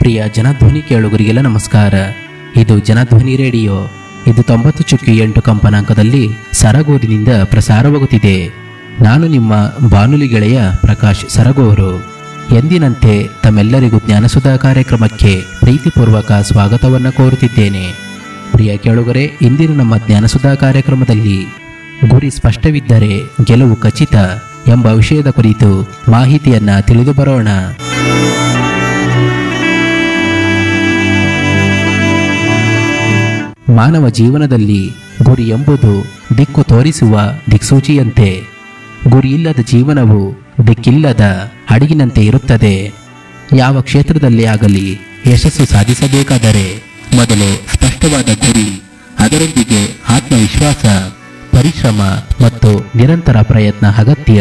ಪ್ರಿಯ ಜನಧ್ವನಿ ಕೇಳುಗರಿಗೆಲ್ಲ ನಮಸ್ಕಾರ ಇದು ಜನಧ್ವನಿ ರೇಡಿಯೋ ಇದು ತೊಂಬತ್ತು ಚುಕ್ಕಿ ಎಂಟು ಕಂಪನಾಂಕದಲ್ಲಿ ಸರಗೂರಿನಿಂದ ಪ್ರಸಾರವಾಗುತ್ತಿದೆ ನಾನು ನಿಮ್ಮ ಬಾನುಲಿ ಗೆಳೆಯ ಪ್ರಕಾಶ್ ಸರಗೂರು ಎಂದಿನಂತೆ ತಮ್ಮೆಲ್ಲರಿಗೂ ಜ್ಞಾನಸುಧಾ ಕಾರ್ಯಕ್ರಮಕ್ಕೆ ಪ್ರೀತಿಪೂರ್ವಕ ಸ್ವಾಗತವನ್ನು ಕೋರುತ್ತಿದ್ದೇನೆ ಪ್ರಿಯ ಕೇಳುಗರೆ ಇಂದಿನ ನಮ್ಮ ಜ್ಞಾನಸುಧಾ ಕಾರ್ಯಕ್ರಮದಲ್ಲಿ ಗುರಿ ಸ್ಪಷ್ಟವಿದ್ದರೆ ಗೆಲುವು ಖಚಿತ ಎಂಬ ವಿಷಯದ ಕುರಿತು ಮಾಹಿತಿಯನ್ನ ತಿಳಿದು ಬರೋಣ ಮಾನವ ಜೀವನದಲ್ಲಿ ಗುರಿ ಎಂಬುದು ದಿಕ್ಕು ತೋರಿಸುವ ದಿಕ್ಸೂಚಿಯಂತೆ ಗುರಿಯಿಲ್ಲದ ಜೀವನವು ದಿಕ್ಕಿಲ್ಲದ ಹಡಗಿನಂತೆ ಇರುತ್ತದೆ ಯಾವ ಕ್ಷೇತ್ರದಲ್ಲೇ ಆಗಲಿ ಯಶಸ್ಸು ಸಾಧಿಸಬೇಕಾದರೆ ಮೊದಲು ಸ್ಪಷ್ಟವಾದ ಗುರಿ ಅದರೊಂದಿಗೆ ಆತ್ಮವಿಶ್ವಾಸ ಪರಿಶ್ರಮ ಮತ್ತು ನಿರಂತರ ಪ್ರಯತ್ನ ಅಗತ್ಯ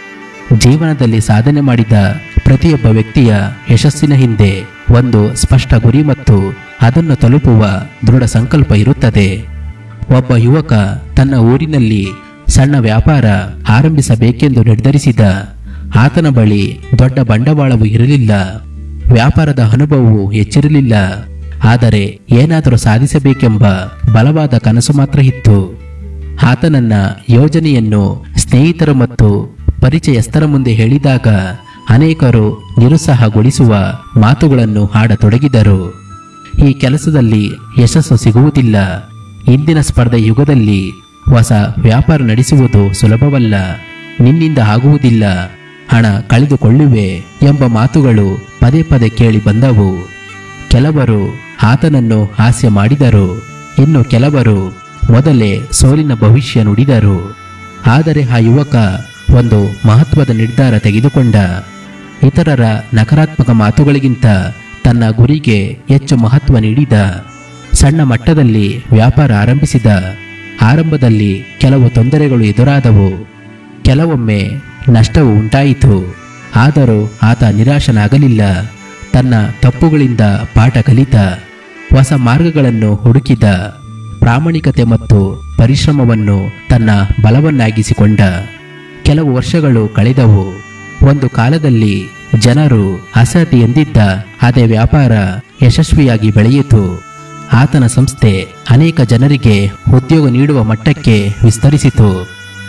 ಜೀವನದಲ್ಲಿ ಸಾಧನೆ ಮಾಡಿದ ಪ್ರತಿಯೊಬ್ಬ ವ್ಯಕ್ತಿಯ ಯಶಸ್ಸಿನ ಹಿಂದೆ ಒಂದು ಸ್ಪಷ್ಟ ಗುರಿ ಮತ್ತು ಅದನ್ನು ತಲುಪುವ ದೃಢ ಸಂಕಲ್ಪ ಇರುತ್ತದೆ ಒಬ್ಬ ಯುವಕ ತನ್ನ ಊರಿನಲ್ಲಿ ಸಣ್ಣ ವ್ಯಾಪಾರ ಆರಂಭಿಸಬೇಕೆಂದು ನಿರ್ಧರಿಸಿದ ಆತನ ಬಳಿ ದೊಡ್ಡ ಬಂಡವಾಳವು ಇರಲಿಲ್ಲ ವ್ಯಾಪಾರದ ಅನುಭವವು ಹೆಚ್ಚಿರಲಿಲ್ಲ ಆದರೆ ಏನಾದರೂ ಸಾಧಿಸಬೇಕೆಂಬ ಬಲವಾದ ಕನಸು ಮಾತ್ರ ಇತ್ತು ಆತನನ್ನ ಯೋಜನೆಯನ್ನು ಸ್ನೇಹಿತರು ಮತ್ತು ಪರಿಚಯಸ್ಥರ ಮುಂದೆ ಹೇಳಿದಾಗ ಅನೇಕರು ನಿರುತ್ಸಾಹಗೊಳಿಸುವ ಮಾತುಗಳನ್ನು ಆಡತೊಡಗಿದರು ಈ ಕೆಲಸದಲ್ಲಿ ಯಶಸ್ಸು ಸಿಗುವುದಿಲ್ಲ ಇಂದಿನ ಸ್ಪರ್ಧೆ ಯುಗದಲ್ಲಿ ಹೊಸ ವ್ಯಾಪಾರ ನಡೆಸುವುದು ಸುಲಭವಲ್ಲ ನಿನ್ನಿಂದ ಆಗುವುದಿಲ್ಲ ಹಣ ಕಳೆದುಕೊಳ್ಳುವೆ ಎಂಬ ಮಾತುಗಳು ಪದೇ ಪದೇ ಕೇಳಿ ಬಂದವು ಕೆಲವರು ಆತನನ್ನು ಹಾಸ್ಯ ಮಾಡಿದರು ಇನ್ನು ಕೆಲವರು ಮೊದಲೇ ಸೋಲಿನ ಭವಿಷ್ಯ ನುಡಿದರು ಆದರೆ ಆ ಯುವಕ ಒಂದು ಮಹತ್ವದ ನಿರ್ಧಾರ ತೆಗೆದುಕೊಂಡ ಇತರರ ನಕಾರಾತ್ಮಕ ಮಾತುಗಳಿಗಿಂತ ತನ್ನ ಗುರಿಗೆ ಹೆಚ್ಚು ಮಹತ್ವ ನೀಡಿದ ಸಣ್ಣ ಮಟ್ಟದಲ್ಲಿ ವ್ಯಾಪಾರ ಆರಂಭಿಸಿದ ಆರಂಭದಲ್ಲಿ ಕೆಲವು ತೊಂದರೆಗಳು ಎದುರಾದವು ಕೆಲವೊಮ್ಮೆ ನಷ್ಟವು ಉಂಟಾಯಿತು ಆದರೂ ಆತ ನಿರಾಶನಾಗಲಿಲ್ಲ ತನ್ನ ತಪ್ಪುಗಳಿಂದ ಪಾಠ ಕಲಿತ ಹೊಸ ಮಾರ್ಗಗಳನ್ನು ಹುಡುಕಿದ ಪ್ರಾಮಾಣಿಕತೆ ಮತ್ತು ಪರಿಶ್ರಮವನ್ನು ತನ್ನ ಬಲವನ್ನಾಗಿಸಿಕೊಂಡ ಕೆಲವು ವರ್ಷಗಳು ಕಳೆದವು ಒಂದು ಕಾಲದಲ್ಲಿ ಜನರು ಅಸಹತಿ ಎಂದಿದ್ದ ಅದೇ ವ್ಯಾಪಾರ ಯಶಸ್ವಿಯಾಗಿ ಬೆಳೆಯಿತು ಆತನ ಸಂಸ್ಥೆ ಅನೇಕ ಜನರಿಗೆ ಉದ್ಯೋಗ ನೀಡುವ ಮಟ್ಟಕ್ಕೆ ವಿಸ್ತರಿಸಿತು